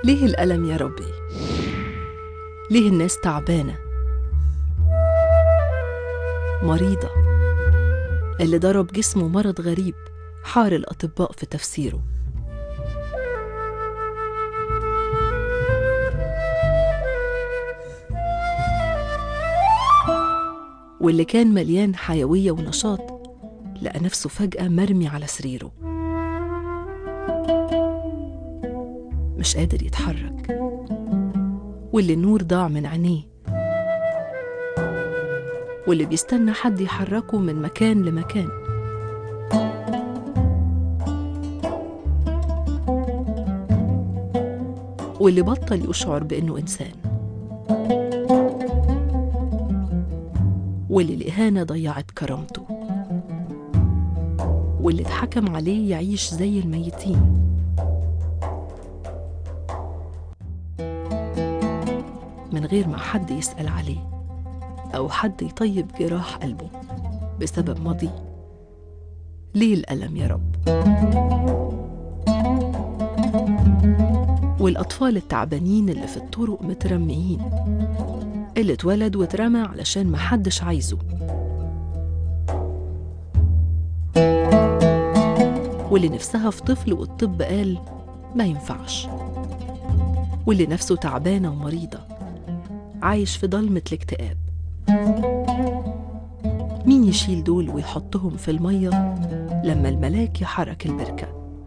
ليه الألم يا ربي؟ ليه الناس تعبانة؟ مريضة اللي ضرب جسمه مرض غريب حار الأطباء في تفسيره واللي كان مليان حيوية ونشاط لقى نفسه فجأة مرمي على سريره مش قادر يتحرك واللي النور ضاع من عينيه واللي بيستنى حد يحركه من مكان لمكان واللي بطل يشعر بإنه إنسان واللي الإهانة ضيعت كرامته واللي اتحكم عليه يعيش زي الميتين من غير ما حد يسأل عليه أو حد يطيب جراح قلبه بسبب ماضيه ليه الألم يا رب؟ والأطفال التعبانين اللي في الطرق مترميين اللي اتولد واترمى علشان محدش عايزه واللي نفسها في طفل والطب قال ما ينفعش واللي نفسه تعبانة ومريضة عايش في ضلمة الاكتئاب مين يشيل دول ويحطهم في المية لما الملاك يحرك البركة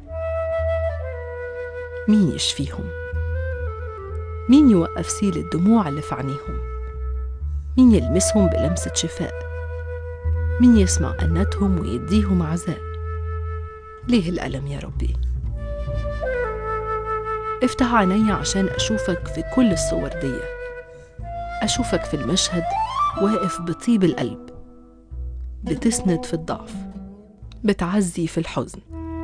مين يشفيهم مين يوقف سيل الدموع اللي في عينيهم مين يلمسهم بلمسة شفاء مين يسمع أناتهم ويديهم عزاء ليه الألم يا ربي افتح عيني عشان أشوفك في كل الصور دي أشوفك في المشهد واقف بطيب القلب بتسند في الضعف بتعزي في الحزن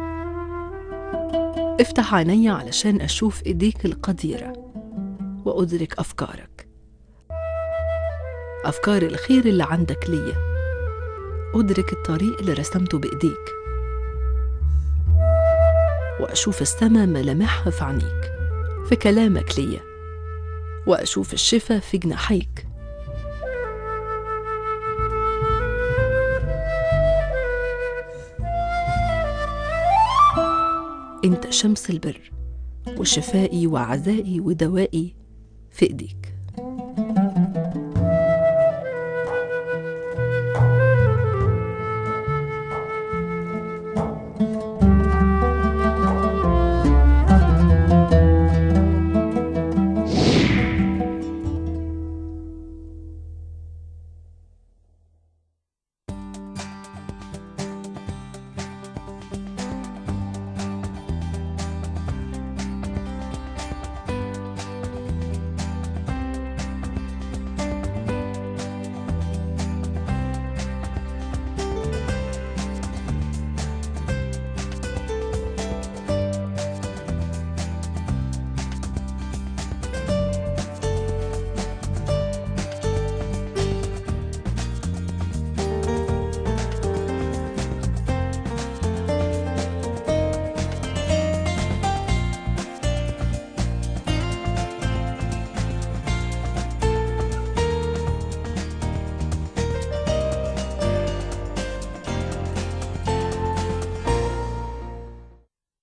افتح عيني علشان أشوف إيديك القديرة وأدرك أفكارك أفكار الخير اللي عندك ليا أدرك الطريق اللي رسمته بإيديك وأشوف السما ملامحها في عينيك في كلامك ليا وأشوف الشفا في جناحيك انت شمس البر وشفائي وعزائي ودوائي في ايديك